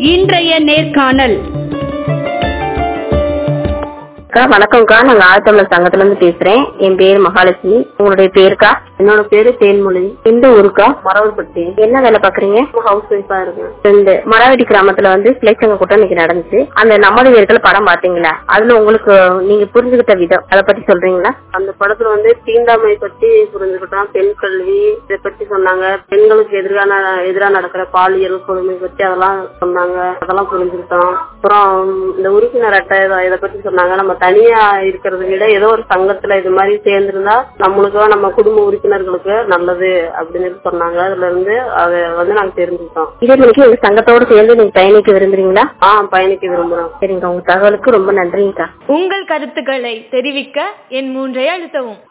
இன்றைய நேர்காணல் அக்கா வணக்கம்க்கா நாங்க ஆழ்த்தமிழர் சங்கத்துல இருந்து பேசுறேன் என் பேர் மகாலட்சுமி உங்களுடைய பேருக்கா என்னோட பேரு தேன்மொழி எந்த ஊருக்கா மரவர்பட்டி என்ன வேலை பாக்குறீங்க ஹவுஸ் ஒய்ஃபா இருக்கேன் ரெண்டு மராவடி கிராமத்துல வந்து கிளைச்சங்க கூட்டம் இன்னைக்கு நடந்துச்சு அந்த நமது வீர்கள் படம் பாத்தீங்களா அதுல உங்களுக்கு நீங்க புரிஞ்சுக்கிட்ட விதம் அதை பத்தி சொல்றீங்களா அந்த படத்துல வந்து தீண்டாமை பத்தி புரிஞ்சுக்கிட்டோம் பெண் கல்வி இதை பத்தி சொன்னாங்க பெண்களுக்கு எதிரான எதிரா நடக்கிற பாலியல் கொடுமை பத்தி அதெல்லாம் சொன்னாங்க அதெல்லாம் புரிஞ்சுக்கிட்டோம் அப்புறம் இந்த உறுப்பினர் அட்டை இத- இதை பத்தி சொன்னாங்க நம்ம தனியா இருக்கிறத விட ஏதோ ஒரு சங்கத்துல இது மாதிரி சேர்ந்திருந்தா நம்மளுக்கு நம்ம குடும்ப உறுப்பினர்களுக்கு நல்லது அப்படின்னு சொல்லி சொன்னாங்க அதுல இருந்து அதை வந்து நாங்க தெரிஞ்சுக்கிட்டோம் இதே மணிக்கு எங்க சங்கத்தோட சேர்ந்து நீங்க பயணிக்க விரும்புறீங்களா ஆ பயணிக்க விரும்புறோம் சரிங்க உங்க தகவலுக்கு ரொம்ப நன்றிங்கக்கா உங்கள் கருத்துக்களை தெரிவிக்க என் மூன்றை அழுத்தவும்